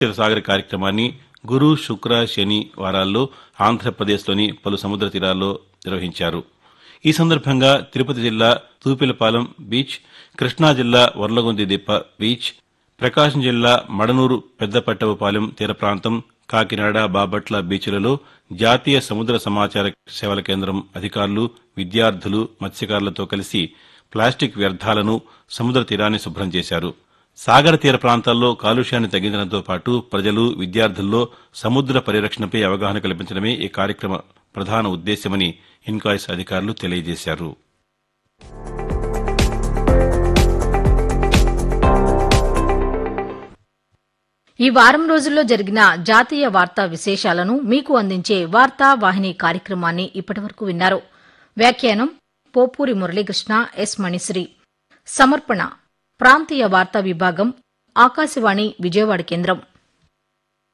సాగర్ కార్యక్రమాన్ని గురు శుక్ర శని వారాల్లో ఆంధ్రప్రదేశ్లోని పలు సముద్ర తీరాల్లో నిర్వహించారు ఈ సందర్భంగా తిరుపతి జిల్లా తూపిలపాలెం బీచ్ కృష్ణా జిల్లా వర్లగొంది దిప్ప బీచ్ ప్రకాశం జిల్లా మడనూరు పెద్దపట్టవపాలెం తీర ప్రాంతం కాకినాడ బాపట్ల బీచ్లలో జాతీయ సముద్ర సమాచార సేవల కేంద్రం అధికారులు విద్యార్థులు మత్స్యకారులతో కలిసి ప్లాస్టిక్ వ్యర్థాలను సముద్ర తీరాన్ని శుభ్రం చేశారు సాగర తీర ప్రాంతాల్లో కాలుష్యాన్ని తగ్గించడంతో పాటు ప్రజలు విద్యార్థుల్లో సముద్ర పరిరక్షణపై అవగాహన కల్పించడమే ఈ కార్యక్రమ ప్రధాన ఉద్దేశ్యమని ఇన్కాయిస్ అధికారులు తెలియజేశారు ఈ వారం రోజుల్లో జరిగిన జాతీయ వార్తా విశేషాలను మీకు అందించే వార్తా వాహిని కార్యక్రమాన్ని ఇప్పటివరకు విన్నారు వ్యాఖ్యానం పోపూరి మురళీకృష్ణ ఎస్ మణిశ్రీ సమర్పణ ప్రాంతీయ వార్తా విభాగం ఆకాశవాణి విజయవాడ కేంద్రం